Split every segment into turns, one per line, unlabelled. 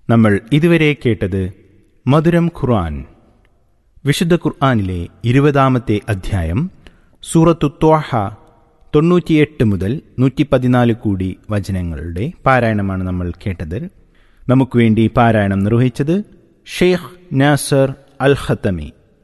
നമ്മൾ ഇതുവരെ കേട്ടത് മധുരം ഖുർആൻ വിശുദ്ധ ഖുർആനിലെ ഇരുപതാമത്തെ അധ്യായം സൂറത്തു ത്വാഹ തൊണ്ണൂറ്റിയെട്ട് മുതൽ നൂറ്റി പതിനാല് കൂടി വചനങ്ങളുടെ പാരായണമാണ് നമ്മൾ കേട്ടത് നമുക്ക് വേണ്ടി പാരായണം നിർവഹിച്ചത് Sheikh Nasser Al Qatami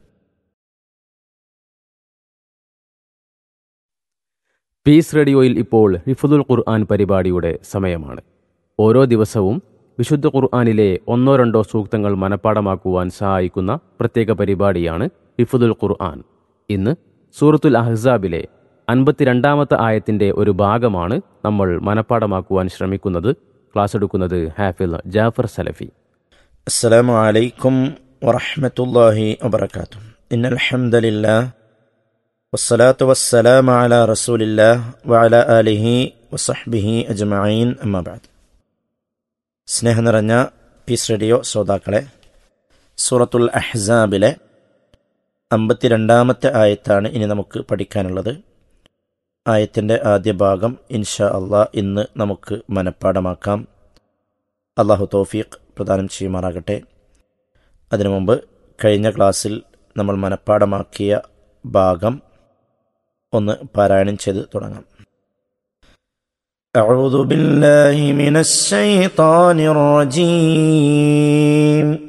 peace റേഡിയോയിൽ ഇപ്പോൾ ഹിഫുദുൽ ഖുർആൻ പരിപാടിയുടെ സമയമാണ് ഓരോ ദിവസവും വിശുദ്ധ ഖുർആനിലെ ഒന്നോ രണ്ടോ സൂക്തങ്ങൾ മനഃപ്പാടമാക്കുവാൻ സഹായിക്കുന്ന പ്രത്യേക പരിപാടിയാണ് ഹിഫുദുൽ ഖുർആൻ ഇന്ന് സൂറത്തുൽ അഹ്സാബിലെ അൻപത്തിരണ്ടാമത്തെ ആയത്തിന്റെ ഒരു ഭാഗമാണ് നമ്മൾ മനഃപ്പാടമാക്കുവാൻ ശ്രമിക്കുന്നത് ക്ലാസ് എടുക്കുന്നത് ഹാഫിൽ ജാഫർ സലഫി
السلام عليكم ورحمة الله وبركاته إن الحمد لله والصلاة والسلام على رسول الله وعلى آله وصحبه أجمعين أما بعد സ്നേഹം നിറഞ്ഞ പീസ് റേഡിയോ ശ്രോതാക്കളെ സൂറത്തുൽ അഹ്സാബിലെ അമ്പത്തിരണ്ടാമത്തെ ആയത്താണ് ഇനി നമുക്ക് പഠിക്കാനുള്ളത് ആയത്തിൻ്റെ ആദ്യ ഭാഗം ഇൻഷാ അള്ളാ ഇന്ന് നമുക്ക് മനഃപ്പാടമാക്കാം അള്ളാഹു തൗഫീഖ് പ്രദാനം ചെയ്യുമാറാകട്ടെ അതിനു മുമ്പ് കഴിഞ്ഞ ക്ലാസ്സിൽ നമ്മൾ മനഃപ്പാടമാക്കിയ ഭാഗം ഒന്ന് പാരായണം ചെയ്ത് തുടങ്ങാം أعوذ بالله من الشيطان الرجيم